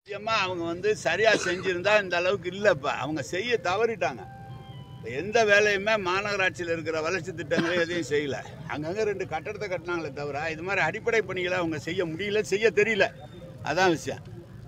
நிச்சயமா அவங்க வந்து சரியா செஞ்சிருந்தா இந்த அளவுக்கு இல்லை இப்போ அவங்க செய்ய தவறிட்டாங்க இப்ப எந்த வேலையுமே மாநகராட்சியில் இருக்கிற வளர்ச்சி திட்டங்களே எதையும் செய்யல அங்கங்கே ரெண்டு கட்டடத்தை கட்டினாங்களே தவிர இது மாதிரி அடிப்படை பணிகளை அவங்க செய்ய முடியல செய்ய தெரியல அதான் விஷயம்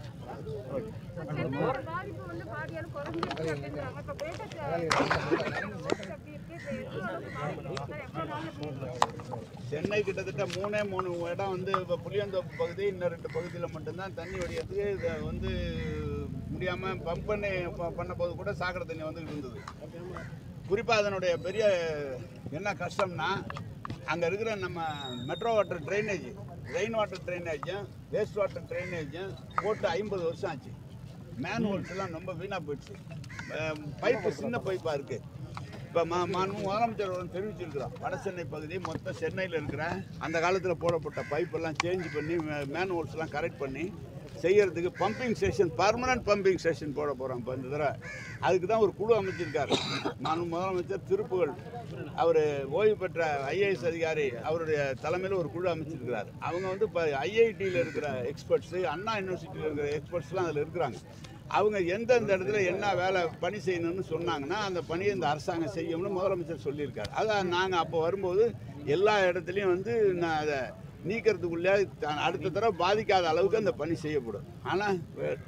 சென்னையோட பாதிப்பு வந்து பாதியால குறைஞ்சிருக்கு அப்படிங்கிறாங்க. இப்ப பேட்டை அப்படி இருக்கு. இப்ப எந்த அளவுக்கு பாதிப்பு இருக்கு? எவ்வளவு நாள்ல மீண்டும் சென்னை கிட்டத்தட்ட மூணே மூணு இடம் வந்து இப்போ புளியந்தோப்பு பகுதி இன்னும் ரெண்டு பகுதியில் மட்டும்தான் தண்ணி வடியறதுக்கு இதை வந்து முடியாமல் பம்ப் பண்ணி ப- பண்ண போது கூட சாக்கடை தண்ணி வந்துட்டு இருந்தது குறிப்பாக அதனுடைய பெரிய என்ன கஷ்டம்னா அங்கே இருக்கிற நம்ம metro water drainage rain water ட்ரைனேஜும் வேஸ்ட் வாட்டர் ட்ரைனேஜும் போட்டு ஐம்பது வருஷம் ஆச்சு மேன்ஹோல்ஸ் எல்லாம் ரொம்ப வீணாக போயிடுச்சு பைப்பு சின்ன பைப்பாக இருக்குது இப்போ மா மாண்பு முதலமைச்சர் ஒன்று தெரிவிச்சிருக்கிறோம் வட சென்னை பகுதி மொத்தம் சென்னையில் இருக்கிற அந்த காலத்தில் போடப்பட்ட பைப்பெல்லாம் சேஞ்ச் பண்ணி மேன் ஹோல்ஸ்லாம் கரெக்ட் பண்ணி செய்யறதுக்கு pumping station permanent pumping station போட போகிறோம் இப்போ இந்த தடவை அதுக்கு தான் ஒரு குழு அமைச்சிருக்காரு மாண்பு முதலமைச்சர் திருப்புகழ் அவர் ஓய்வு பெற்ற ஐஏஎஸ் அதிகாரி அவருடைய தலைமையில் ஒரு குழு அமைச்சிருக்கிறார் அவங்க வந்து இப்போ ஐஐடியில் இருக்கிற எக்ஸ்பர்ட்ஸு அண்ணா யூனிவர்சிட்டியில் இருக்கிற எக்ஸ்பர்ட்ஸ்லாம் அதில் இருக்கிறாங்க அவங்க எந்தெந்த இடத்துல என்ன வேலை பணி செய்யணும்னு சொன்னாங்கன்னா அந்த பணியை இந்த அரசாங்கம் செய்யும்னு முதலமைச்சர் சொல்லியிருக்காரு அதான் நாங்கள் அப்போ வரும்போது எல்லா இடத்துலையும் வந்து நான் அதை நீக்கிறதுக்குள்ளே த- அடுத்த தடவை பாதிக்காத அளவுக்கு அந்த பணி செய்யப்படும் ஆனால்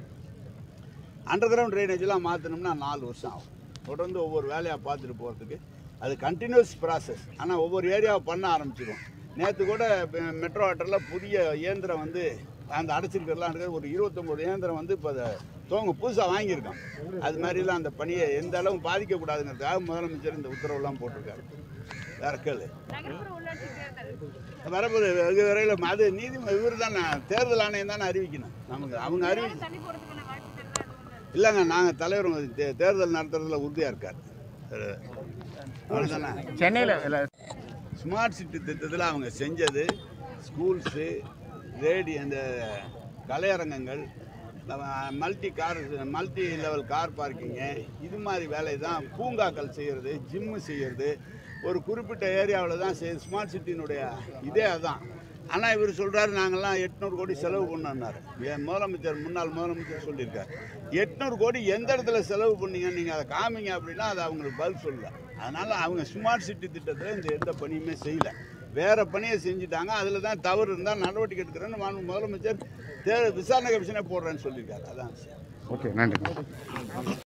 அண்டர் கிரவுண்ட் ட்ரைனேஜ்லாம் மாற்றணும்னா நாலு வருஷம் ஆகும் தொடர்ந்து ஒவ்வொரு வேலையாக பார்த்துட்டு போகிறதுக்கு அது கண்டினியூஸ் ப்ராசஸ் ஆனால் ஒவ்வொரு ஏரியாவை பண்ண ஆரம்பிச்சிடும் நேற்று கூட மெட்ரோ வாட்டரில் புதிய இயந்திரம் வந்து அந்த அடைச்சிருக்கிறதுலாம் இருக்கிறது ஒரு இருபத்தொம்போது இயந்திரம் வந்து இப்போ அதை துவங்க புதுசாக வாங்கியிருக்கோம் அது மாதிரிலாம் அந்த பணியை எந்த அளவும் பாதிக்கக்கூடாதுங்கிறதுக்காக முதலமைச்சர் இந்த உத்தரவுலாம் போட்டிருக்காரு வேற கேளு நகர்ப்புற உள்ளாட்சி தேர்தல் வரப்போது வெகு விரைவில் அது நீதி இவர் தானே தேர்தல் ஆணையம் தானே அறிவிக்கணும் நமக்கு அவங்க அறிவி தண்ணி போடுறதுக்கான வாய்ப்பு தெரியல எதுவும் இல்லை. இல்லைங்க நாங்கள் தலைவர் வந்து தே- தேர்தல் நடத்துறதுல உறுதியாக இருக்கார் அஹ், அவ்வளவுதானே சென்னையில் இல்லை ஸ்மார்ட் சிட்டி திட்டத்தில் அவங்க செஞ்சது ஸ்கூல்ஸு ரேடி அந்த கலையரங்கங்கள் multi car multi level car parking இது மாதிரி வேலை தான் பூங்காக்கள் செய்கிறது ஜிம்மு செய்கிறது ஒரு குறிப்பிட்ட ஏரியாவில் தான் செய்யுது ஸ்மார்ட் சிட்டினுடைய இதே அதான் ஆனால் இவர் சொல்கிறாரு நாங்கள்லாம் எட்நூறு கோடி செலவு பண்ணோன்னாரு என் முதலமைச்சர் முன்னாள் முதலமைச்சர் சொல்லியிருக்காரு எட்நூறு கோடி எந்த இடத்துல செலவு பண்ணீங்க நீங்கள் அதை காமிங்க அப்படின்னா அது அவங்களுக்கு பதில் சொல்லல அதனால் அவங்க ஸ்மார்ட் சிட்டி திட்டத்தில் இந்த எந்த பணியுமே செய்யலை வேற பணியை செஞ்சுட்டாங்க அதில் தான் தவறு இருந்தால் நடவடிக்கை எடுக்கிறேன்னு மாண்பு முதலமைச்சர் தே விசாரணை கமிஷனே போடுறேன்னு சொல்லியிருக்காரு அதான் விஷயம் ஓகே நன்றி